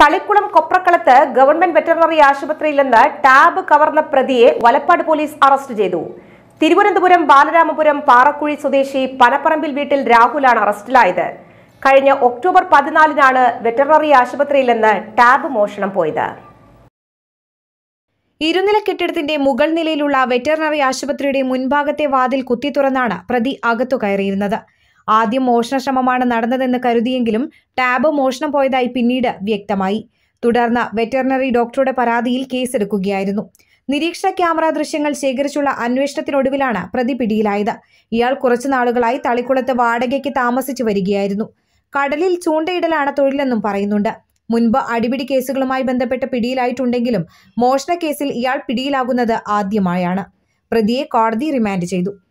Thalikkulam കൊപ്രക്കളത്ത് government veterinary ആശുപത്രിയിൽ നിന്ന് tab കവർന്ന പ്രതിയെ വലപ്പാട് പോലീസ് അറസ്റ്റ് ചെയ്തു തിരുവനന്തപുരം ബാലരാമപുരം പാറക്കുഴി സ്വദേശി പനപ്പറമ്പിൽ വീട്ടിൽ രാഹുലാണ് അറസ്റ്റിലായത് കഴിഞ്ഞ ഒക്ടോബർ പതിനാലിനാണ് വെറ്ററിനറി ആശുപത്രിയിൽ നിന്ന് ടാബ് മോഷണം പോയത് ഇരുനില കെട്ടിടത്തിന്റെ മുകൾ നിലയിലുള്ള വെറ്ററിനറി ആശുപത്രിയുടെ മുൻഭാഗത്തെ വാതിൽ കുത്തി തുറന്നാണ് പ്രതി അകത്തു കയറിയിരുന്നത് ആദ്യം മോഷണശ്രമമാണ് നടന്നതെന്ന് കരുതിയെങ്കിലും ടാബ് മോഷണം പോയതായി പിന്നീട് വ്യക്തമായി തുടർന്ന് വെറ്ററിനറി ഡോക്ടറുടെ പരാതിയിൽ കേസെടുക്കുകയായിരുന്നു നിരീക്ഷണ ക്യാമറ ദൃശ്യങ്ങൾ ശേഖരിച്ചുള്ള അന്വേഷണത്തിനൊടുവിലാണ് പ്രതി പിടിയിലായത് ഇയാൾ കുറച്ചു നാളുകളായി തളിക്കുളത്ത് വാടകയ്ക്ക് താമസിച്ചു വരികയായിരുന്നു കടലിൽ ചൂണ്ടയിടലാണ് തൊഴിലെന്നും പറയുന്നുണ്ട് മുൻപ് അടിപിടി കേസുകളുമായി ബന്ധപ്പെട്ട് പിടിയിലായിട്ടുണ്ടെങ്കിലും മോഷണ കേസിൽ ഇയാൾ പിടിയിലാകുന്നത് ആദ്യമായാണ് പ്രതിയെ കോടതി റിമാൻഡ് ചെയ്തു